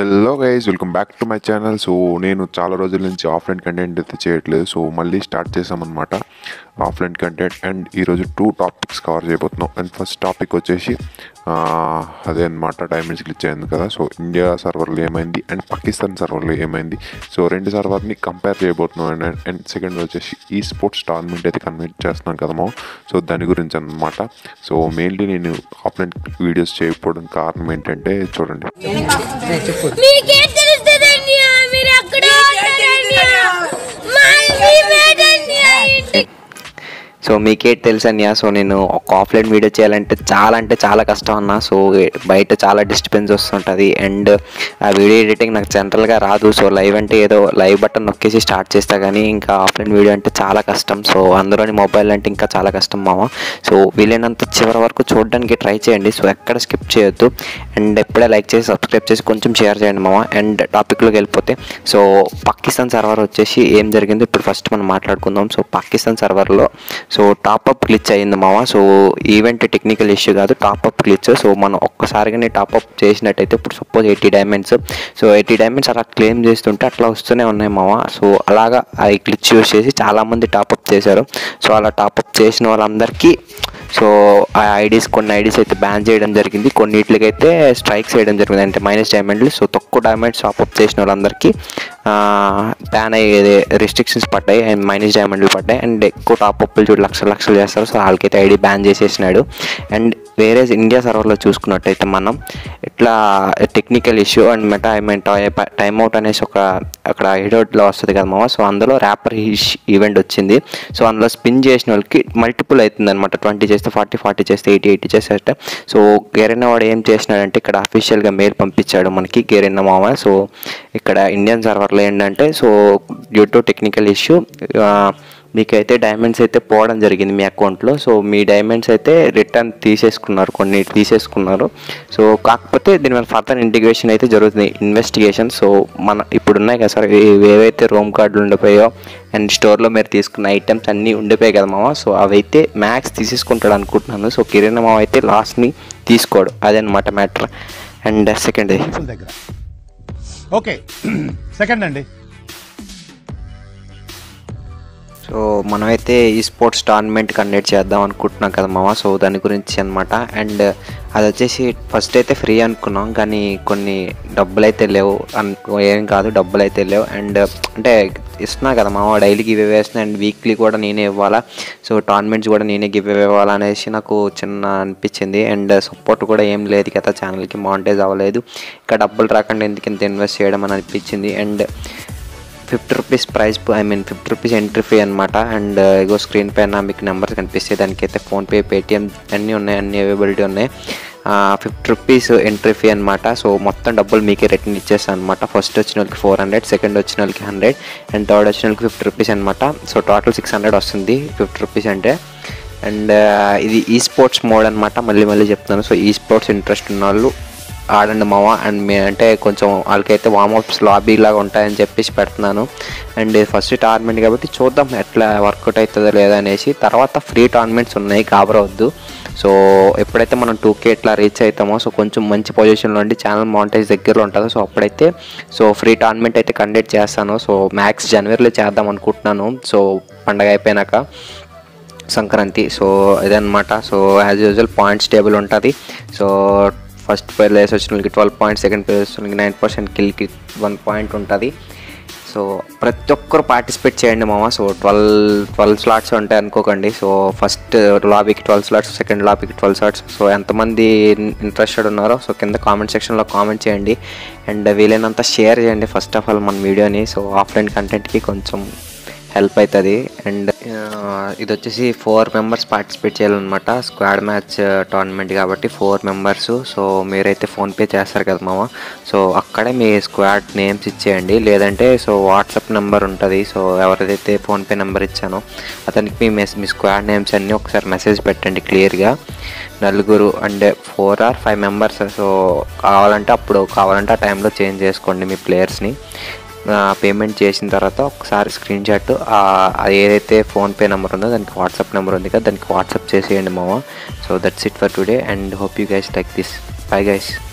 hello guys welcome back to my channel so నేను చాలా రోజుల నుంచి ఆఫ్లైన్ కంటెంట్ అయితే చేయట్లేదు సో మళ్ళీ స్టార్ట్ చేసామన్నమాట ఆఫ్లైన్ కంటెంట్ అండ్ ఈరోజు టూ టాపిక్స్ కవర్ చేయబోతున్నాం అండ్ ఫస్ట్ టాపిక్ వచ్చేసి ఆ, అదే అనమాట డైమండ్స్ గ్లిచ్ అయింది కదా సో ఇండియా సర్వర్లో ఏమైంది అండ్ పాకిస్తాన్ సర్వర్లో ఏమైంది సో రెండు సర్వర్ని కంపేర్ చేయబోతున్నాం అండ్ అండ్ సెకండ్ వచ్చేసి ఈ స్పోర్ట్స్ టోర్నమెంట్ అయితే కన్వెక్ట్ చేస్తున్నాం కదమో సో దాని గురించి అనమాట సో మెయిన్లీ నేను ఆఫ్లైన్ వీడియోస్ చేయకపోవడం కారణం ఏంటంటే చూడండి మీకేం తెలుస్తుందండి మీరు ఎక్కడ ఉంటారండి మా మీ మేడండి ఆ ఇంటికి సో మీకే తెలుసు అన్నయ్య సో నేను ఒక ఆఫ్లైన్ వీడియో చేయాలంటే చాలా అంటే చాలా కష్టం అన్న సో బయట చాలా డిస్టర్బెన్స్ వస్తుంటుంది అండ్ ఆ వీడియో ఎడిటింగ్ నాకు జనరల్గా రాదు సో లైవ్ అంటే ఏదో లైవ్ బటన్ నొక్కేసి స్టార్ట్ చేస్తా కానీ ఇంకా ఆఫ్లైన్ వీడియో అంటే చాలా కష్టం సో అందులోని మొబైల్ అంటే ఇంకా చాలా కష్టం మామ సో వీలైనంత చివరి వరకు చూడడానికి ట్రై చేయండి సో ఎక్కడ స్కిప్ చేయొద్దు అండ్ ఎప్పుడే లైక్ చేసి సబ్స్క్రైబ్ చేసి కొంచెం షేర్ చేయండి మామ అండ్ టాపిక్లోకి వెళ్ళిపోతే సో పాకిస్తాన్ సర్వర్ వచ్చేసి ఏం జరిగిందో ఇప్పుడు ఫస్ట్ మనం మాట్లాడుకుందాం సో పాకిస్తాన్ సర్వర్లో సో టాప్అప్ గ్లిచ్ అయింది మామ సో ఈవెంట్ టెక్నికల్ ఇష్యూ కాదు టాప్అప్ గ్లిచ్ సో మనం ఒక్కసారిగానే టాప్అప్ చేసినట్టయితే ఇప్పుడు suppose eighty diamonds so eighty diamonds అలా క్లెయిమ్ చేస్తుంటే అట్లా వస్తూనే ఉన్నాయి మామ సో అలాగా ఆ గ్లిచ్ యూస్ చేసి చాలామంది టాప్అప్ చేశారు సో అలా టాప్అప్ చేసిన వాళ్ళందరికీ సో ఆ ఐడీస్ కొన్ని ఐడీస్ అయితే బ్యాన్ చేయడం జరిగింది కొన్నిటికైతే స్ట్రైక్స్ చేయడం జరిగింది అంటే మైనస్ డైమండ్లు సో తక్కువ డైమండ్స్ టాప్అప్ చేసిన వాళ్ళందరికీ బ్యాన్ అయ్యేది రెస్ట్రిక్షన్స్ పడ్డాయి అండ్ మైనస్ డైమండ్లు పడ్డాయి అండ్ ఎక్కువ టాప్అప్లు చూడు లక్షలు లక్షలు చేస్తారు సో వాళ్ళకైతే ఐడి బ్యాన్ చేసేసినాడు అండ్ వేరే ఇండియా సర్వర్లో చూసుకున్నట్టయితే మనం ఇట్లా technical issue and meta I mean time out అనేసి ఒక అక్కడ హెడౌట్లో వస్తుంది కదా మామ సో అందులో ర్యాపర్ ఈవెంట్ వచ్చింది సో అందులో స్పిన్ చేసిన వాళ్ళకి మల్టిపుల్ అవుతుంది అనమాట ట్వంటీ చేస్తే ఫార్టీ ఫార్టీ చేస్తే ఎయిటీ ఎయిటీ చేస్తే సో గెరెన్న వాడు ఏం చేసినాడంటే ఇక్కడ అఫీషియల్గా మెయిల్ పంపించాడు మనకి గెరెన్న మామ సో ఇక్కడ ఇండియన్ సర్వర్లో ఏంటంటే so due to technical issue మీకైతే డైమండ్స్ అయితే పోవడం జరిగింది మీ అకౌంట్లో సో మీ డైమండ్స్ అయితే రిటర్న్ తీసేసుకున్నారు కొన్ని తీసేసుకున్నారు సో కాకపోతే దీని మీద ఫర్దర్ ఇంటిగ్రేషన్ అయితే జరుగుతుంది ఇన్వెస్టిగేషన్ సో మన ఇప్పుడు ఉన్నాయి కదా సార్ ఇవి ఏవైతే రోమ్ కార్డులు ఉండిపోయో అండ్ స్టోర్లో మీరు తీసుకున్న ఐటమ్స్ అన్నీ ఉండిపోయాయి కదా మామ సో అవైతే మ్యాక్స్ తీసేసుకుంటాడు అనుకుంటున్నాను సో కిరణ్ మామ అయితే లాస్ట్ని తీసుకోడు అదనమాట మ్యాటర్ అండ్ సెకండ్ పీపుల్ దగ్గర ఓకే సెకండ్ అండి సో మనమైతే ఈ స్పోర్ట్స్ టోర్నమెంట్ కండక్ట్ చేద్దాం అనుకుంటున్నాం కదా మామ సో దాని గురించి అనమాట అండ్ అది వచ్చేసి ఫస్ట్ అయితే ఫ్రీ అనుకున్నాం కానీ కొన్ని డబ్బులు అయితే లేవు అనుకో ఏం కాదు డబ్బులు అయితే లేవు అండ్ అంటే ఇస్తున్నా కదా మామ డైలీ గివ్ అవే వేస్తున్నా అండ్ వీక్లీ కూడా నేనే ఇవ్వాలా సో టోర్నమెంట్స్ కూడా నేనే గివ్ అవే ఇవ్వాలా అనేసి నాకు చిన్న అనిపించింది అండ్ సపోర్ట్ కూడా ఏం లేదు కదా ఛానల్కి మానిటైజ్ అవ్వలేదు ఇంకా డబ్బులు రాకుండా ఎందుకు ఇంత ఇన్వెస్ట్ చేయడం అని అనిపించింది and fifty rupees price I mean fifty rupees entry fee అనమాట అండ్ ఇగో స్క్రీన్ పైన మీకు నెంబర్స్ కనిపిస్తాయి దానికైతే ఫోన్పే పేటిఎం అన్నీ ఉన్నాయి అన్ని అవైలబిలిటీ ఉన్నాయి ఫిఫ్టీ రూపీస్ ఎంట్రీ ఫీ అనమాట సో మొత్తం డబ్బులు మీకే రిటర్న్ ఇచ్చేస్తాను అనమాట ఫస్ట్ వచ్చిన వాళ్ళకి ఫోర్ హండ్రెడ్ సెకండ్ వచ్చిన వాళ్ళకి హండ్రెడ్ అండ్ థర్డ్ వచ్చిన వాళ్ళకి ఫిఫ్టీ రూపీస్ అనమాట సో టోటల్ సిక్స్ హండ్రెడ్ వస్తుంది ఫిఫ్టీ రూపీస్ అంటే అండ్ ఇది ఈ స్పోర్ట్స్ మోడ్ అనమాట మళ్ళీ మళ్ళీ చెప్తున్నాను సో ఈ స్పోర్ట్స్ ఇంట్రెస్ట్ ఉన్న వాళ్ళు ఆడండి మామ అండ్ మీ అంటే కొంచెం వాళ్ళకైతే వామప్స్ లాబీ లాగా ఉంటాయని చెప్పేసి పెడుతున్నాను అండ్ ఫస్ట్ టోర్నమెంట్ కాబట్టి చూద్దాం ఎట్లా వర్కౌట్ అవుతుందో లేదా అనేసి తర్వాత ఫ్రీ టోర్నమెంట్స్ ఉన్నాయి కాబరవద్దు సో ఎప్పుడైతే మనం టూ కే ఇట్లా రీచ్ అవుతామో సో కొంచెం మంచి పొజిషన్లో ఉండి ఛానల్ మౌంటేజ్ దగ్గరలో ఉంటుందో సో అప్పుడైతే సో ఫ్రీ టోర్నమెంట్ అయితే కండక్ట్ చేస్తాను సో మ్యాక్స్ జనవరిలో చేద్దాం అనుకుంటున్నాను సో పండగ అయిపోయినాక సంక్రాంతి సో ఇదన్నమాట so as usual points table ఉంటుంది సో ఫస్ట్ ప్లేస్ వచ్చిన వాళ్ళకి ట్వెల్వ్ పాయింట్ సెకండ్ ప్లేస్ వచ్చిన వాళ్ళకి నైన్ పర్సెంట్ కిల్కి వన్ పాయింట్ ఉంటుంది సో ప్రతి ఒక్కరు పార్టిసిపేట్ చేయండి మామ సో ట్వెల్వ్ ట్వెల్వ్ స్లాట్స్ ఉంటాయి అనుకోకండి సో ఫస్ట్ లాబీకి ట్వెల్వ్ స్లాట్స్ సెకండ్ లాబీకి ట్వెల్వ్ స్లాట్స్ సో ఎంతమంది ఇంట్రెస్టెడ్ ఉన్నారో సో కింద కామెంట్ సెక్షన్లో కామెంట్ చేయండి అండ్ వీలైనంత షేర్ చేయండి ఫస్ట్ ఆఫ్ ఆల్ మన వీడియోని సో ఆఫ్లైన్ కంటెంట్కి కొంచెం హెల్ప్ అవుతుంది అండ్ ఇది వచ్చేసి ఫోర్ మెంబర్స్ పార్టిసిపేట్ చేయాలన్నమాట స్క్వాడ్ మ్యాచ్ టోర్నమెంట్ కాబట్టి ఫోర్ మెంబర్స్ సో మీరైతే ఫోన్పే చేస్తారు కదా మామ సో అక్కడే మీ స్క్వాడ్ నేమ్స్ ఇచ్చేయండి లేదంటే సో వాట్సాప్ నెంబర్ ఉంటుంది సో ఎవరిదైతే ఫోన్పే నెంబర్ ఇచ్చానో అతనికి మీ మెస్ మీ స్క్వాడ్ నేమ్స్ అన్నీ ఒకసారి మెసేజ్ పెట్టండి క్లియర్గా నలుగురు అంటే four or five members so కావాలంటే అప్పుడు కావాలంటే ఆ టైంలో చేంజ్ చేసుకోండి మీ ప్లేయర్స్ని పేమెంట్ చేసిన తర్వాత ఒకసారి స్క్రీన్ షాట్ అది ఏదైతే ఫోన్పే నెంబర్ ఉందో దానికి వాట్సాప్ నెంబర్ ఉంది కదా దానికి వాట్సాప్ చేసేయండి మామ so that's it for today and hope you guys like this bye guys